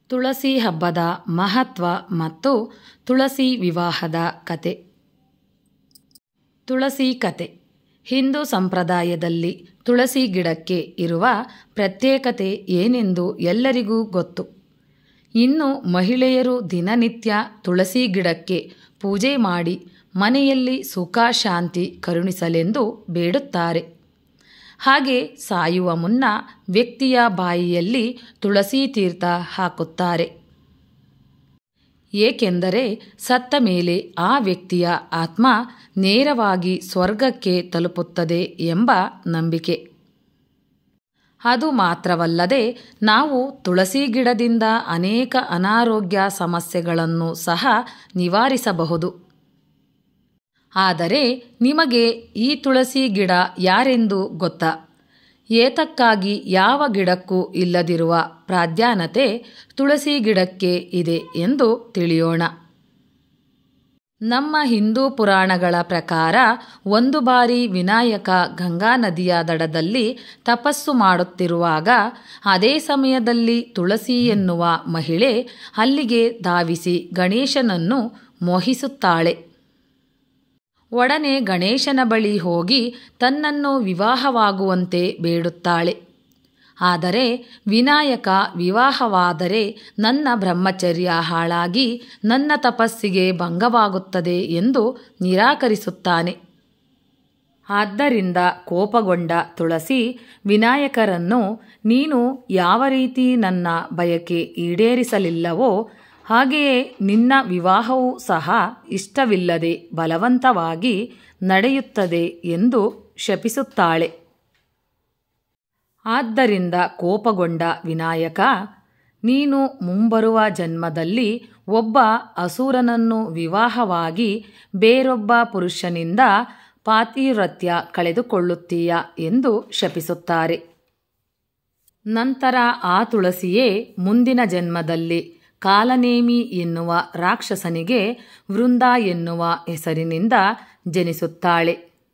ತುಳಸಿ ಹಬ್ಬದ ಮಹತ್ವ ಮತ್ತು ತುಳಸಿ ವಿವಾಹದ ಕತೆ ತುಳಸಿ ಕತೆ ಹಿಂದೂ ಸಂಪ್ರದಾಯದಲ್ಲಿ ತುಳಸಿ ಗಿಡಕ್ಕೆ ಇರುವ ಪ್ರತ್ಯೇಕತೆ ಏನೆಂದು ಎಲ್ಲರಿಗೂ ಗೊತ್ತು ಇನ್ನು ಮಹಿಳೆಯರು ದಿನನಿತ್ಯ ತುಳಸಿ ಗಿಡಕ್ಕೆ ಪೂಜೆ ಮಾಡಿ ಮನೆಯಲ್ಲಿ ಸುಖ ಶಾಂತಿ ಕರುಣಿಸಲೆಂದು ಬೇಡುತ್ತಾರೆ ಹಾಗೆ ಸಾಯುವ ಮುನ್ನ ವ್ಯಕ್ತಿಯ ಬಾಯಿಯಲ್ಲಿ ತುಳಸಿ ತೀರ್ಥ ಹಾಕುತ್ತಾರೆ ಏಕೆಂದರೆ ಸತ್ತ ಮೇಲೆ ಆ ವ್ಯಕ್ತಿಯ ಆತ್ಮ ನೇರವಾಗಿ ಸ್ವರ್ಗಕ್ಕೆ ತಲುಪುತ್ತದೆ ಎಂಬ ನಂಬಿಕೆ ಅದು ಮಾತ್ರವಲ್ಲದೆ ನಾವು ತುಳಸಿ ಗಿಡದಿಂದ ಅನೇಕ ಅನಾರೋಗ್ಯ ಸಮಸ್ಯೆಗಳನ್ನು ಸಹ ನಿವಾರಿಸಬಹುದು ಆದರೆ ನಿಮಗೆ ಈ ತುಳಸಿ ಗಿಡ ಯಾರೆಂದು ಗೊತ್ತಾ ಏತಕ್ಕಾಗಿ ಯಾವ ಗಿಡಕ್ಕೂ ಇಲ್ಲದಿರುವ ಪ್ರಾಧಾನ್ಯತೆ ತುಳಸಿ ಗಿಡಕ್ಕೆ ಇದೆ ಎಂದು ತಿಳಿಯೋಣ ನಮ್ಮ ಹಿಂದೂ ಪುರಾಣಗಳ ಪ್ರಕಾರ ಒಂದು ಬಾರಿ ವಿನಾಯಕ ಗಂಗಾ ನದಿಯ ದಡದಲ್ಲಿ ತಪಸ್ಸು ಮಾಡುತ್ತಿರುವಾಗ ಅದೇ ಸಮಯದಲ್ಲಿ ತುಳಸಿ ಎನ್ನುವ ಮಹಿಳೆ ಅಲ್ಲಿಗೆ ಧಾವಿಸಿ ಗಣೇಶನನ್ನು ಮೋಹಿಸುತ್ತಾಳೆ ಒಡನೆ ಗಣೇಶನ ಬಳಿ ಹೋಗಿ ತನ್ನನ್ನು ವಿವಾಹವಾಗುವಂತೆ ಬೇಡುತ್ತಾಳೆ ಆದರೆ ವಿನಾಯಕ ವಿವಾಹವಾದರೆ ನನ್ನ ಬ್ರಹ್ಮಚರ್ಯ ಹಾಳಾಗಿ ನನ್ನ ತಪಸ್ಸಿಗೆ ಭಂಗವಾಗುತ್ತದೆ ಎಂದು ನಿರಾಕರಿಸುತ್ತಾನೆ ಆದ್ದರಿಂದ ಕೋಪಗೊಂಡ ತುಳಸಿ ವಿನಾಯಕರನ್ನು ನೀನು ಯಾವ ರೀತಿ ನನ್ನ ಬಯಕೆ ಈಡೇರಿಸಲಿಲ್ಲವೋ ಹಾಗೆಯೇ ನಿನ್ನ ವಿವಾಹವೂ ಸಹ ಇಷ್ಟವಿಲ್ಲದೆ ಬಲವಂತವಾಗಿ ನಡೆಯುತ್ತದೆ ಎಂದು ಶಪಿಸುತ್ತಾಳೆ ಆದ್ದರಿಂದ ಕೋಪಗೊಂಡ ವಿನಾಯಕ ನೀನು ಮುಂಬರುವ ಜನ್ಮದಲ್ಲಿ ಒಬ್ಬ ಅಸುರನನ್ನು ವಿವಾಹವಾಗಿ ಬೇರೊಬ್ಬ ಪುರುಷನಿಂದ ಪಾತಿವ್ರತ್ಯ ಕಳೆದುಕೊಳ್ಳುತ್ತೀಯ ಎಂದು ಶಪಿಸುತ್ತಾರೆ ನಂತರ ಆ ತುಳಸಿಯೇ ಮುಂದಿನ ಜನ್ಮದಲ್ಲಿ ಕಾಲನೇಮಿ ಎನ್ನುವ ರಾಕ್ಷಸನಿಗೆ ವೃಂದ ಎನ್ನುವ ಹೆಸರಿನಿಂದ ಜನಿಸುತ್ತಾಳೆ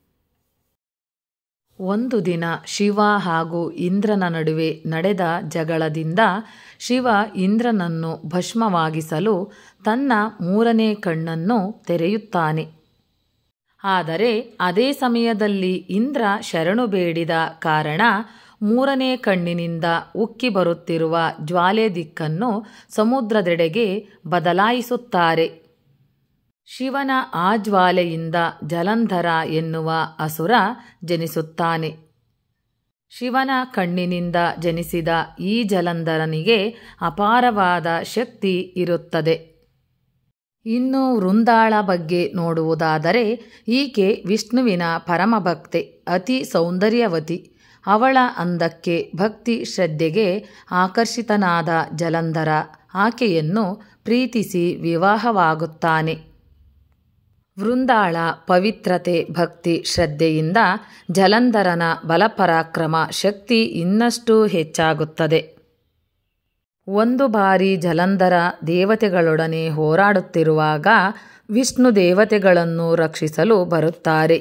ಒಂದು ದಿನ ಶಿವ ಹಾಗೂ ಇಂದ್ರನ ನಡುವೆ ನಡೆದ ಜಗಳದಿಂದ ಶಿವ ಇಂದ್ರನನ್ನು ಭಸ್ಮವಾಗಿಸಲು ತನ್ನ ಮೂರನೇ ಕಣ್ಣನ್ನು ತೆರೆಯುತ್ತಾನೆ ಆದರೆ ಅದೇ ಸಮಯದಲ್ಲಿ ಇಂದ್ರ ಶರಣು ಬೇಡಿದ ಕಾರಣ ಮೂರನೇ ಕಣ್ಣಿನಿಂದ ಉಕ್ಕಿ ಬರುತ್ತಿರುವ ಜ್ವಾಲೆ ದಿಕ್ಕನ್ನು ಸಮುದ್ರದೆಡೆಗೆ ಬದಲಾಯಿಸುತ್ತಾರೆ ಶಿವನ ಆ ಜ್ವಾಲೆಯಿಂದ ಜಲಂಧರ ಎನ್ನುವ ಅಸುರ ಜನಿಸುತ್ತಾನೆ ಶಿವನ ಕಣ್ಣಿನಿಂದ ಜನಿಸಿದ ಈ ಜಲಂಧರನಿಗೆ ಅಪಾರವಾದ ಶಕ್ತಿ ಇರುತ್ತದೆ ಇನ್ನು ವೃಂದಾಳ ಬಗ್ಗೆ ನೋಡುವುದಾದರೆ ಈಕೆ ವಿಷ್ಣುವಿನ ಪರಮಭಕ್ತೆ ಅತಿ ಸೌಂದರ್ಯವತಿ ಅವಳ ಅಂದಕ್ಕೆ ಭಕ್ತಿ ಶ್ರದ್ಧೆಗೆ ಆಕರ್ಷಿತನಾದ ಜಲಂಧರ ಆಕೆಯನ್ನು ಪ್ರೀತಿಸಿ ವಿವಾಹವಾಗುತ್ತಾನೆ ವೃಂದಾಳ ಪವಿತ್ರತೆ ಭಕ್ತಿ ಶ್ರದ್ಧೆಯಿಂದ ಜಲಂಧರನ ಬಲಪರಾಕ್ರಮ ಶಕ್ತಿ ಇನ್ನಷ್ಟು ಹೆಚ್ಚಾಗುತ್ತದೆ ಒಂದು ಬಾರಿ ಜಲಂಧರ ದೇವತೆಗಳೊಡನೆ ಹೋರಾಡುತ್ತಿರುವಾಗ ವಿಷ್ಣು ದೇವತೆಗಳನ್ನು ರಕ್ಷಿಸಲು ಬರುತ್ತಾರೆ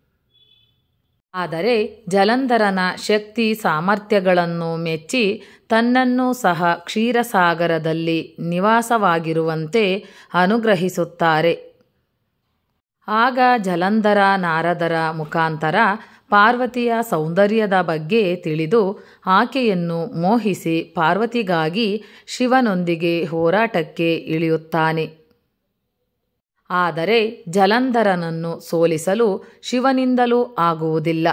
ಆದರೆ ಜಲಂಧರನ ಶಕ್ತಿ ಸಾಮರ್ಥ್ಯಗಳನ್ನು ಮೆಚ್ಚಿ ತನ್ನನ್ನು ಸಹ ಕ್ಷೀರಸಾಗರದಲ್ಲಿ ನಿವಾಸವಾಗಿರುವಂತೆ ಅನುಗ್ರಹಿಸುತ್ತಾರೆ ಆಗ ಜಲಂಧರ ನಾರದರ ಮುಖಾಂತರ ಪಾರ್ವತಿಯ ಸೌಂದರ್ಯದ ಬಗ್ಗೆ ತಿಳಿದು ಆಕೆಯನ್ನು ಮೋಹಿಸಿ ಪಾರ್ವತಿಗಾಗಿ ಶಿವನೊಂದಿಗೆ ಹೋರಾಟಕ್ಕೆ ಇಳಿಯುತ್ತಾನೆ ಆದರೆ ಜಲಂಧರನನ್ನು ಸೋಲಿಸಲು ಶಿವನಿಂದಲೂ ಆಗುವುದಿಲ್ಲ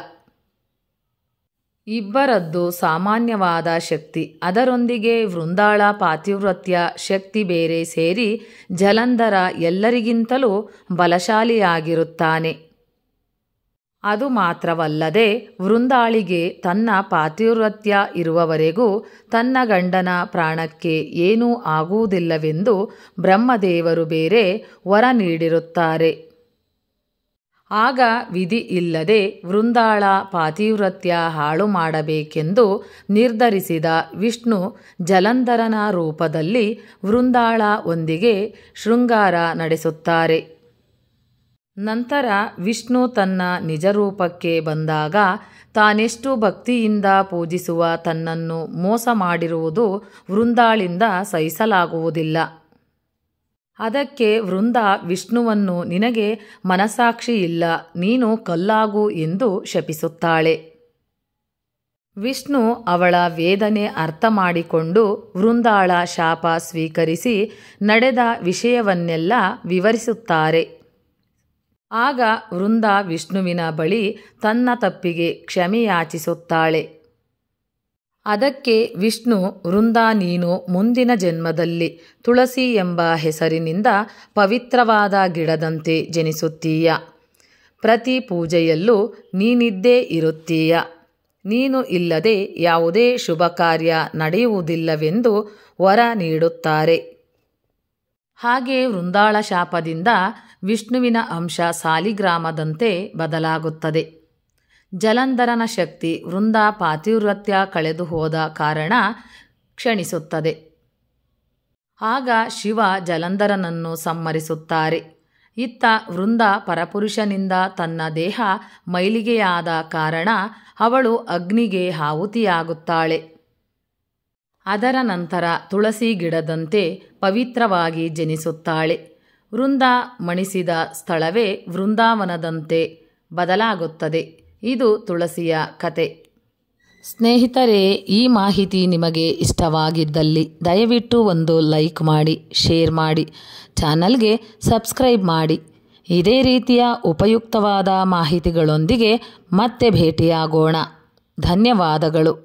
ಇಬ್ಬರದ್ದು ಸಾಮಾನ್ಯವಾದ ಶಕ್ತಿ ಅದರೊಂದಿಗೆ ವೃಂದಾಳ ಪಾತಿವ್ರತ್ಯ ಶಕ್ತಿ ಬೇರೆ ಸೇರಿ ಜಲಂಧರ ಎಲ್ಲರಿಗಿಂತಲೂ ಬಲಶಾಲಿಯಾಗಿರುತ್ತಾನೆ ಅದು ಮಾತ್ರವಲ್ಲದೆ ವೃಂದಾಳಿಗೆ ತನ್ನ ಪಾತಿವ್ರತ್ಯ ಇರುವವರೆಗೂ ತನ್ನ ಗಂಡನ ಪ್ರಾಣಕ್ಕೆ ಏನೂ ಆಗುವುದಿಲ್ಲವೆಂದು ಬ್ರಹ್ಮದೇವರು ಬೇರೆ ವರ ನೀಡಿರುತ್ತಾರೆ ಆಗ ವಿಧಿ ಇಲ್ಲದೆ ವೃಂದಾಳ ಪಾತಿವ್ರತ್ಯ ಹಾಳು ಮಾಡಬೇಕೆಂದು ನಿರ್ಧರಿಸಿದ ವಿಷ್ಣು ಜಲಂಧರನ ರೂಪದಲ್ಲಿ ವೃಂದಾಳ ಒಂದಿಗೆ ಶೃಂಗಾರ ನಡೆಸುತ್ತಾರೆ ನಂತರ ವಿಷ್ಣು ತನ್ನ ನಿಜರೂಪಕ್ಕೆ ಬಂದಾಗ ತಾನೆಷ್ಟು ಭಕ್ತಿಯಿಂದ ಪೂಜಿಸುವ ತನ್ನನ್ನು ಮೋಸ ಮಾಡಿರುವುದು ವೃಂದಾಳಿಂದ ಸಹಿಸಲಾಗುವುದಿಲ್ಲ ಅದಕ್ಕೆ ವೃಂದ ವಿಷ್ಣುವನ್ನು ನಿನಗೆ ಮನಸಾಕ್ಷಿ ಇಲ್ಲ ನೀನು ಕಲ್ಲಾಗು ಎಂದು ಶಪಿಸುತ್ತಾಳೆ ವಿಷ್ಣು ಅವಳ ವೇದನೆ ಅರ್ಥ ಮಾಡಿಕೊಂಡು ವೃಂದಾಳ ಶಾಪ ಸ್ವೀಕರಿಸಿ ನಡೆದ ವಿಷಯವನ್ನೆಲ್ಲ ವಿವರಿಸುತ್ತಾರೆ ಆಗ ವೃಂದ ವಿಷ್ಣುವಿನ ಬಳಿ ತನ್ನ ತಪ್ಪಿಗೆ ಕ್ಷಮೆಯಾಚಿಸುತ್ತಾಳೆ ಅದಕ್ಕೆ ವಿಷ್ಣು ವೃಂದ ನೀನು ಮುಂದಿನ ಜನ್ಮದಲ್ಲಿ ತುಳಸಿ ಎಂಬ ಹೆಸರಿನಿಂದ ಪವಿತ್ರವಾದ ಗಿಡದಂತೆ ಜನಿಸುತ್ತೀಯ ಪ್ರತಿ ಪೂಜೆಯಲ್ಲೂ ನೀನಿದ್ದೇ ಇರುತ್ತೀಯ ನೀನು ಇಲ್ಲದೆ ಯಾವುದೇ ಶುಭ ಕಾರ್ಯ ನಡೆಯುವುದಿಲ್ಲವೆಂದು ವರ ನೀಡುತ್ತಾರೆ ಹಾಗೆ ವೃಂದಾಳ ಶಾಪದಿಂದ ವಿಷ್ಣುವಿನ ಅಂಶ ಸಾಲಿಗ್ರಾಮದಂತೆ ಬದಲಾಗುತ್ತದೆ ಜಲಂಧರನ ಶಕ್ತಿ ವೃಂದ ಪಾತಿವ್ರತ್ಯ ಕಳೆದು ಹೋದ ಕಾರಣ ಕ್ಷಣಿಸುತ್ತದೆ ಆಗ ಶಿವ ಜಲಂಧರನನ್ನು ಸಂಹರಿಸುತ್ತಾರೆ ಇತ್ತ ವೃಂದ ಪರಪುರುಷನಿಂದ ತನ್ನ ದೇಹ ಮೈಲಿಗೆಯಾದ ಕಾರಣ ಅವಳು ಅಗ್ನಿಗೆ ಆಹುತಿಯಾಗುತ್ತಾಳೆ ಅದರ ನಂತರ ತುಳಸಿ ಗಿಡದಂತೆ ಪವಿತ್ರವಾಗಿ ಜನಿಸುತ್ತಾಳೆ ವೃಂದ ಮಣಿಸಿದ ಸ್ಥಳವೇ ವೃಂದಾವನದಂತೆ ಬದಲಾಗುತ್ತದೆ ಇದು ತುಳಸಿಯ ಕತೆ ಸ್ನೇಹಿತರೆ ಈ ಮಾಹಿತಿ ನಿಮಗೆ ಇಷ್ಟವಾಗಿದ್ದಲ್ಲಿ ದಯವಿಟ್ಟು ಒಂದು ಲೈಕ್ ಮಾಡಿ ಶೇರ್ ಮಾಡಿ ಚಾನಲ್ಗೆ ಸಬ್ಸ್ಕ್ರೈಬ್ ಮಾಡಿ ಇದೇ ರೀತಿಯ ಉಪಯುಕ್ತವಾದ ಮಾಹಿತಿಗಳೊಂದಿಗೆ ಮತ್ತೆ ಭೇಟಿಯಾಗೋಣ ಧನ್ಯವಾದಗಳು